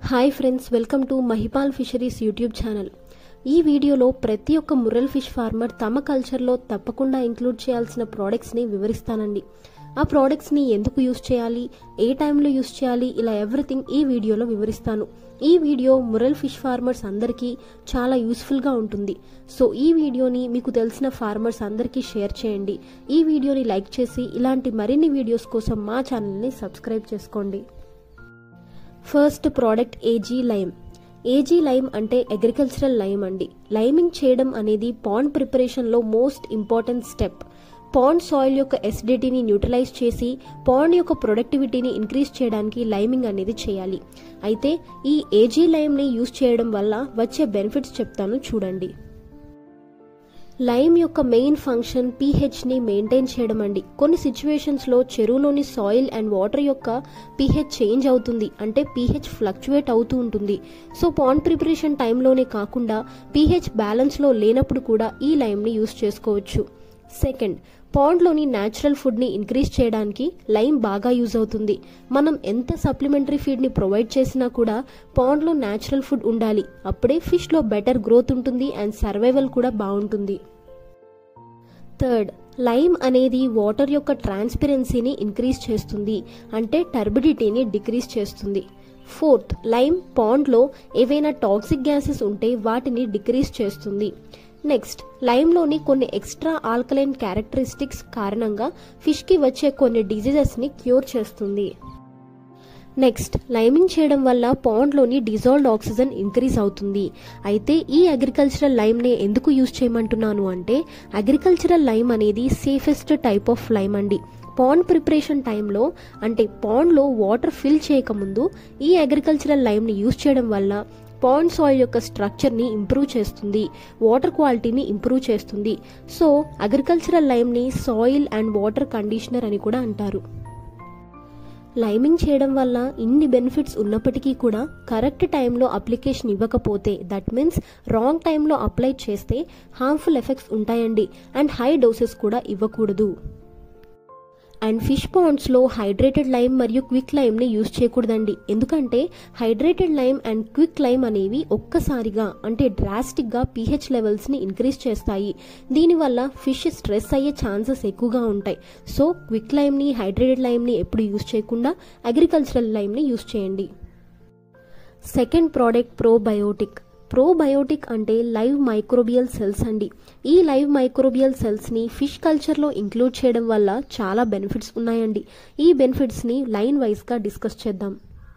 hi friends welcome to Mahipal fisheries YouTube channel ఈ వీడియోలో ప్రతి ఒక్క ముర్రెల్ ఫిష్ ఫార్మర్ తమ కల్చర్లో తప్పకుండా ఇంక్లూడ్ చేయాల్సిన ప్రోడక్ట్స్ని వివరిస్తానండి ఆ ప్రోడక్ట్స్ని ఎందుకు యూస్ చేయాలి ఏ టైంలో యూస్ చేయాలి ఇలా ఎవ్రీథింగ్ ఈ వీడియోలో వివరిస్తాను ఈ వీడియో మురల్ ఫిష్ ఫార్మర్స్ అందరికీ చాలా యూస్ఫుల్గా ఉంటుంది సో ఈ వీడియోని మీకు తెలిసిన ఫార్మర్స్ అందరికీ షేర్ చేయండి ఈ వీడియోని లైక్ చేసి ఇలాంటి మరిన్ని వీడియోస్ కోసం మా ఛానల్ని సబ్స్క్రైబ్ చేసుకోండి first product AG lime AG lime అంటే అగ్రికల్చరల్ లైమ్ అండి లైమింగ్ చేయడం అనేది పాండ్ ప్రిపరేషన్లో most important step pond soil యొక్క ఎసిడిటీని న్యూట్రలైజ్ చేసి పాండ్ యొక్క ప్రొడక్టివిటీని ఇంక్రీజ్ చేయడానికి లైమింగ్ అనేది చేయాలి అయితే ఈ ఏజీ లైమ్ని యూజ్ చేయడం వల్ల వచ్చే బెనిఫిట్స్ చెప్తాను చూడండి లైమ్ యొక్క మెయిన్ ఫంక్షన్ పీహెచ్ని మెయింటైన్ చేయడం అండి కొన్ని సిచ్యువేషన్స్లో చెరువులోని సాయిల్ అండ్ వాటర్ యొక్క పీహెచ్ చేంజ్ అవుతుంది అంటే పీహెచ్ ఫ్లక్చువేట్ అవుతూ ఉంటుంది సో పాండ్ ప్రిపరేషన్ టైంలోనే కాకుండా పీహెచ్ బ్యాలెన్స్లో లేనప్పుడు కూడా ఈ లైమ్ని యూస్ చేసుకోవచ్చు సెకండ్ పాండ్లోని న్యాచురల్ ఫుడ్ని ఇంక్రీజ్ చేయడానికి లైమ్ బాగా యూజ్ అవుతుంది మనం ఎంత సప్లిమెంటరీ ఫీడ్ని ప్రొవైడ్ చేసినా కూడా పాండ్లో న్యాచురల్ ఫుడ్ ఉండాలి అప్పుడే ఫిష్లో బెటర్ గ్రోత్ ఉంటుంది అండ్ సర్వైవల్ కూడా బాగుంటుంది థర్డ్ లైమ్ అనేది వాటర్ యొక్క ట్రాన్స్పరెన్సీని ఇంక్రీజ్ చేస్తుంది అంటే టర్బిడిటీని డిక్రీజ్ చేస్తుంది ఫోర్త్ లైమ్ పాండ్లో ఏవైనా టాక్సిక్ గ్యాసెస్ ఉంటే వాటిని డిక్రీజ్ చేస్తుంది నెక్స్ట్ లైమ్లోని కొన్ని ఎక్స్ట్రా ఆల్కలైన్ క్యారెక్టరిస్టిక్స్ కారణంగా ఫిష్కి వచ్చే కొన్ని డిజీజెస్ని క్యూర్ చేస్తుంది నెక్స్ట్ లైమింగ్ చేయడం వల్ల పాండ్లోని డిజాల్వ్డ్ ఆక్సిజన్ ఇంక్రీజ్ అవుతుంది అయితే ఈ అగ్రికల్చరల్ లైమ్ని ఎందుకు యూజ్ చేయమంటున్నాను అంటే అగ్రికల్చరల్ లైమ్ అనేది సేఫెస్ట్ టైప్ ఆఫ్ లైమ్ అండి పాండ్ ప్రిపరేషన్ టైంలో అంటే పాండ్లో వాటర్ ఫిల్ చేయకముందు ఈ అగ్రికల్చరల్ లైమ్ని యూజ్ చేయడం వల్ల పాండ్ సాయిల్ యొక్క స్ట్రక్చర్ని ఇంప్రూవ్ చేస్తుంది వాటర్ క్వాలిటీని ఇంప్రూవ్ చేస్తుంది సో అగ్రికల్చరల్ లైమ్ని సాయిల్ అండ్ వాటర్ కండిషనర్ అని కూడా అంటారు లైమింగ్ చేయడం వల్ల ఇన్ని బెనిఫిట్స్ ఉన్నప్పటికీ కూడా కరెక్ట్ టైంలో అప్లికేషన్ ఇవ్వకపోతే దట్ మీన్స్ రాంగ్ టైంలో అప్లై చేస్తే హార్మ్ఫుల్ ఎఫెక్ట్స్ ఉంటాయండి అండ్ హై డోసెస్ కూడా ఇవ్వకూడదు అండ్ ఫిష్ పాండ్స్లో హైడ్రేటెడ్ లైమ్ మరియు క్విక్ లైమ్ని యూజ్ చేయకూడదండి ఎందుకంటే hydrated lime and quick lime అనేవి ఒక్కసారిగా అంటే డ్రాస్టిక్గా పీహెచ్ లెవెల్స్ని ఇంక్రీజ్ చేస్తాయి దీనివల్ల ఫిష్ స్ట్రెస్ అయ్యే ఛాన్సెస్ ఎక్కువగా ఉంటాయి సో క్విక్ లైమ్ని హైడ్రేటెడ్ లైమ్ని ఎప్పుడు యూజ్ చేయకుండా అగ్రికల్చరల్ లైమ్ని యూజ్ చేయండి సెకండ్ ప్రోడక్ట్ ప్రోబయోటిక్ ప్రోబయోటిక్ అంటే లైవ్ మైక్రోబియల్ సెల్స్ అండి ఈ లైవ్ మైక్రోబియల్ సెల్స్ని ఫిష్ కల్చర్లో ఇంక్లూడ్ చేయడం వల్ల చాలా బెనిఫిట్స్ ఉన్నాయండి ఈ బెనిఫిట్స్ని లైన్ వైజ్గా డిస్కస్ చేద్దాం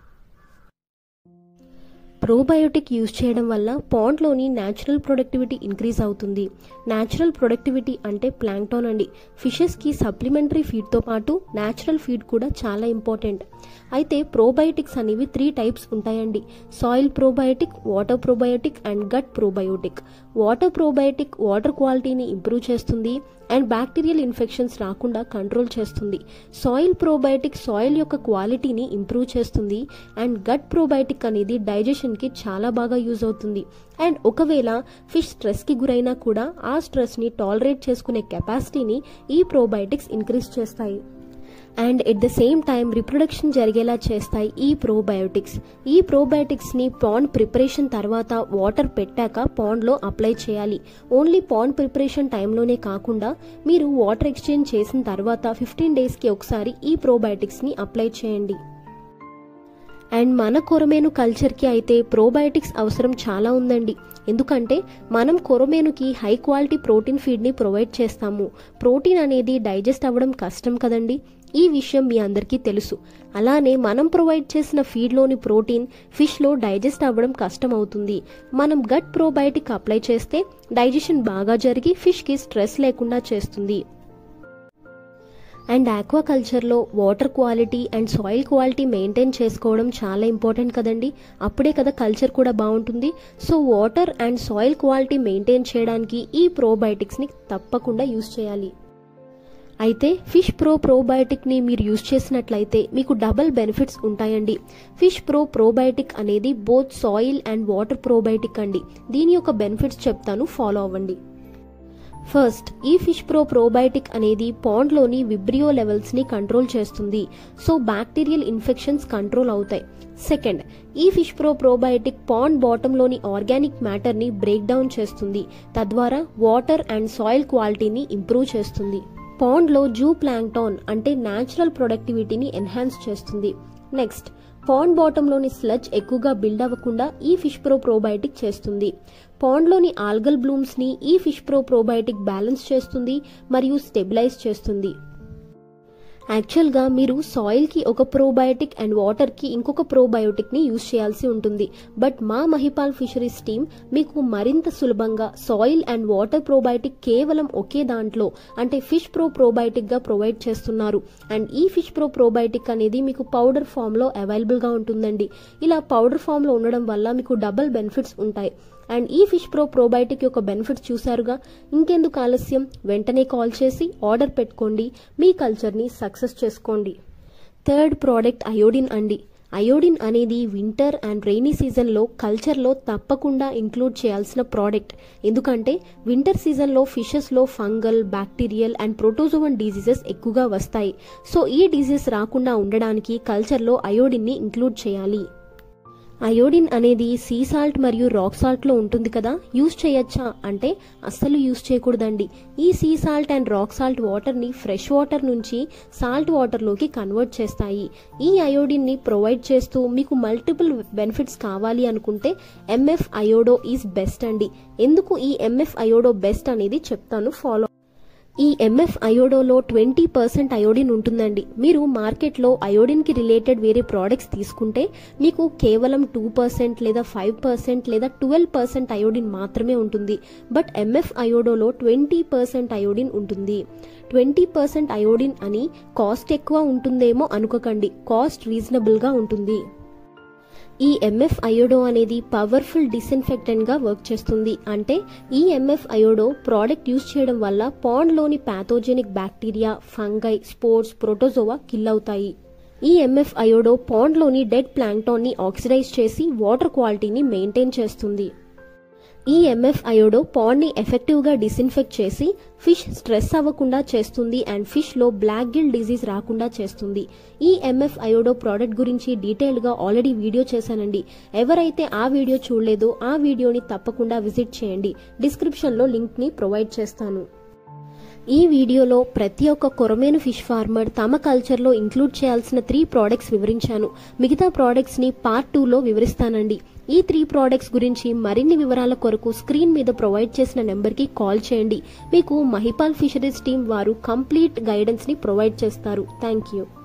ప్రోబయోటిక్ యూజ్ చేయడం వల్ల పాండ్లోని న్యాచురల్ ప్రొడక్టివిటీ ఇంక్రీజ్ అవుతుంది న్యాచురల్ ప్రొడక్టివిటీ అంటే ప్లాంక్టాన్ అండి ఫిషెస్కి సప్లిమెంటరీ ఫీడ్తో పాటు న్యాచురల్ ఫీడ్ కూడా చాలా ఇంపార్టెంట్ అయితే ప్రోబయోటిక్స్ అనేవి త్రీ టైప్స్ ఉంటాయండి soil probiotic water probiotic and gut probiotic water probiotic water క్వాలిటీని ఇంప్రూవ్ చేస్తుంది అండ్ బ్యాక్టీరియల్ ఇన్ఫెక్షన్స్ రాకుండా కంట్రోల్ చేస్తుంది సాయిల్ ప్రోబయోటిక్ సాయిల్ యొక్క క్వాలిటీని ఇంప్రూవ్ చేస్తుంది అండ్ గట్ ప్రోబయోటిక్ అనేది డైజెషన్కి చాలా బాగా యూజ్ అవుతుంది అండ్ ఒకవేళ ఫిష్ స్ట్రెస్కి గురైనా కూడా ఆ స్ట్రెస్ని టాలరేట్ చేసుకునే కెపాసిటీని ఈ ప్రోబయోటిక్స్ ఇంక్రీజ్ చేస్తాయి and at the same time reproduction జరిగేలా చేస్తాయి ఈ ప్రోబయోటిక్స్ ఈ ప్రోబయోటిక్స్ని పాండ్ ప్రిపరేషన్ తర్వాత వాటర్ పెట్టాక పాండ్లో అప్లై చేయాలి ఓన్లీ పాండ్ ప్రిపరేషన్ టైంలోనే కాకుండా మీరు వాటర్ ఎక్స్చేంజ్ చేసిన తర్వాత ఫిఫ్టీన్ డేస్కి ఒకసారి ఈ ప్రోబయోటిక్స్ని అప్లై చేయండి అండ్ మన కొరమేను కల్చర్కి అయితే ప్రోబయోటిక్స్ అవసరం చాలా ఉందండి ఎందుకంటే మనం కొరమేనుకి హై క్వాలిటీ ప్రోటీన్ ఫీడ్ని ప్రొవైడ్ చేస్తాము ప్రోటీన్ అనేది డైజెస్ట్ అవ్వడం కష్టం కదండి ఈ విషయం మీ అందరికీ తెలుసు అలానే మనం ప్రొవైడ్ చేసిన ఫీడ్లోని ప్రోటీన్ ఫిష్లో డైజెస్ట్ అవ్వడం కష్టం అవుతుంది మనం గట్ ప్రోబయోటిక్ అప్లై చేస్తే డైజెషన్ బాగా జరిగి ఫిష్కి స్ట్రెస్ లేకుండా చేస్తుంది అండ్ ఆక్వాకల్చర్లో water quality and soil quality maintain చేసుకోవడం చాలా ఇంపార్టెంట్ కదండి అప్పుడే కదా కల్చర్ కూడా బాగుంటుంది so water and soil quality maintain చేయడానికి ఈ ప్రోబయోటిక్స్ని తప్పకుండా యూజ్ చేయాలి అయితే ఫిష్ ప్రో ప్రోబయోటిక్ని మీరు యూజ్ చేసినట్లయితే మీకు డబల్ బెనిఫిట్స్ ఉంటాయండి ఫిష్ ప్రో ప్రోబయోటిక్ అనేది both soil and water probiotic అండి దీని యొక్క బెనిఫిట్స్ చెప్తాను ఫాలో అవ్వండి ఫస్ట్ ఈ ఫిష్ ప్రో ప్రోబయోటిక్ అనేది పాండ్లోని విబ్రియో లెవెల్స్ని కంట్రోల్ చేస్తుంది సో బ్యాక్టీరియల్ ఇన్ఫెక్షన్స్ కంట్రోల్ అవుతాయి సెకండ్ ఈ ఫిష్ ప్రో ప్రోబయోటిక్ పాండ్ బాటంలోని ఆర్గానిక్ మ్యాటర్ని బ్రేక్ డౌన్ చేస్తుంది తద్వారా వాటర్ అండ్ సాయిల్ క్వాలిటీని ఇంప్రూవ్ చేస్తుంది పాండ్లో జూ ప్లాంక్టాన్ అంటే న్యాచురల్ ప్రొడక్టివిటీని ఎన్హాన్స్ చేస్తుంది నెక్స్ట్ పాండ్ బాటంలోని స్లజ్ ఎక్కువగా బిల్డ్ అవ్వకుండా ఈ ఫిష్ ప్రో ప్రోబయోటిక్ చేస్తుంది పాండ్లోని ఆల్గల్ బ్లూమ్స్ని ఈ ఫిష్ ప్రో ప్రోబయోటిక్ బ్యాలెన్స్ చేస్తుంది మరియు స్టెబిలైజ్ చేస్తుంది యాక్చువల్గా మీరు సాయిల్కి ఒక ప్రోబయోటిక్ అండ్ వాటర్కి ఇంకొక ప్రోబయోటిక్ని యూజ్ చేయాల్సి ఉంటుంది బట్ మా మహిపాల్ ఫిషరీస్ టీమ్ మీకు మరింత సులభంగా సాయిల్ అండ్ వాటర్ ప్రోబయోటిక్ కేవలం ఒకే దాంట్లో అంటే ఫిష్ ప్రో ప్రోబయోటిక్గా ప్రొవైడ్ చేస్తున్నారు అండ్ ఈ ఫిష్ ప్రో ప్రోబయోటిక్ అనేది మీకు పౌడర్ ఫామ్లో అవైలబుల్గా ఉంటుందండి ఇలా పౌడర్ ఫామ్లో ఉండడం వల్ల మీకు డబుల్ బెనిఫిట్స్ ఉంటాయి అండ్ ఈ ఫిష్ ప్రో ప్రోబయోటిక్ యొక్క బెనిఫిట్స్ చూసారుగా ఇంకెందుకు ఆలస్యం వెంటనే కాల్ చేసి ఆర్డర్ పెట్టుకోండి మీ కల్చర్ని సక్సెస్ చేసుకోండి థర్డ్ ప్రోడక్ట్ అయోడిన్ అండి అయోడిన్ అనేది వింటర్ అండ్ రెయినీ సీజన్లో కల్చర్లో తప్పకుండా ఇంక్లూడ్ చేయాల్సిన ప్రోడక్ట్ ఎందుకంటే వింటర్ సీజన్లో ఫిషెస్లో fungal bacterial and protozoan diseases ఎక్కువగా వస్తాయి సో ఈ డిజీజెస్ రాకుండా ఉండడానికి కల్చర్లో అయోడిన్ని ఇంక్లూడ్ చేయాలి అయోడిన్ అనేది సీ సాల్ట్ మరియు రాక్ సాల్ట్లో ఉంటుంది కదా యూజ్ చేయొచ్చా అంటే అస్సలు యూజ్ చేయకూడదండి ఈ sea salt and rock salt వాటర్ని ఫ్రెష్ వాటర్ నుంచి సాల్ట్ వాటర్లోకి కన్వర్ట్ చేస్తాయి ఈ అయోడిన్ని ప్రొవైడ్ చేస్తూ మీకు మల్టిపుల్ బెనిఫిట్స్ కావాలి అనుకుంటే ఎంఎఫ్ అయోడో ఈజ్ బెస్ట్ అండి ఎందుకు ఈ ఎంఎఫ్ అయోడో బెస్ట్ అనేది చెప్తాను ఫాలో ఈ ఎంఎఫ్ అయోడోలో ట్వంటీ పర్సెంట్ అయోడిన్ ఉంటుందండి మీరు మార్కెట్లో అయోడిన్కి రిలేటెడ్ వేరే ప్రోడక్ట్స్ తీసుకుంటే మీకు కేవలం టూ పర్సెంట్ లేదా ఫైవ్ పర్సెంట్ లేదా ట్వెల్వ్ పర్సెంట్ అయోడిన్ మాత్రమే ఉంటుంది బట్ ఎంఎఫ్ అయోడోలో ట్వంటీ పర్సెంట్ అయోడిన్ ఉంటుంది ట్వంటీ పర్సెంట్ అయోడిన్ అని కాస్ట్ ఎక్కువ ఉంటుందేమో అనుకోకండి కాస్ట్ రీజనబుల్గా ఉంటుంది ఈ ఎంఎఫ్ అయోడో అనేది పవర్ఫుల్ డిస్ఇన్ఫెక్టెంట్ గా వర్క్ చేస్తుంది అంటే ఈ ఎంఎఫ్ అయోడో ప్రోడక్ట్ యూజ్ చేయడం వల్ల పాండ్లోని pathogenic bacteria fungi spores protozoa kill అవుతాయి ఈ ఎంఎఫ్ అయోడో పాండ్లోని డెడ్ ప్లాంక్టాన్ ని ఆక్సిడైజ్ చేసి వాటర్ క్వాలిటీని మెయింటైన్ చేస్తుంది ఈ ఎంఎఫ్ అయోడో పాండ్ని ఎఫెక్టివ్గా డిస్ఇన్ఫెక్ట్ చేసి ఫిష్ స్ట్రెస్ అవ్వకుండా చేస్తుంది అండ్ ఫిష్లో బ్లాక్ గిల్ డిజీజ్ రాకుండా చేస్తుంది ఈ ఎంఎఫ్ అయోడో ప్రోడక్ట్ గురించి డీటెయిల్డ్గా ఆల్రెడీ వీడియో చేశానండి ఎవరైతే ఆ వీడియో చూడలేదో ఆ వీడియోని తప్పకుండా విజిట్ చేయండి డిస్క్రిప్షన్లో లింక్ని ప్రొవైడ్ చేస్తాను ఈ వీడియోలో ప్రతి ఒక్క కొరమేను ఫిష్ ఫార్మర్ తమ కల్చర్లో ఇంక్లూడ్ చేయాల్సిన త్రీ ప్రోడక్ట్స్ వివరించాను మిగతా ప్రోడక్ట్స్ని పార్ట్ టూలో వివరిస్తానండి ఈ త్రీ ప్రోడక్ట్స్ గురించి మరిన్ని వివరాల కొరకు స్క్రీన్ మీద ప్రొవైడ్ చేసిన నెంబర్కి కాల్ చేయండి మీకు మహిపాల్ ఫిషరీస్ టీం వారు కంప్లీట్ గైడెన్స్ని ప్రొవైడ్ చేస్తారు థ్యాంక్ యూ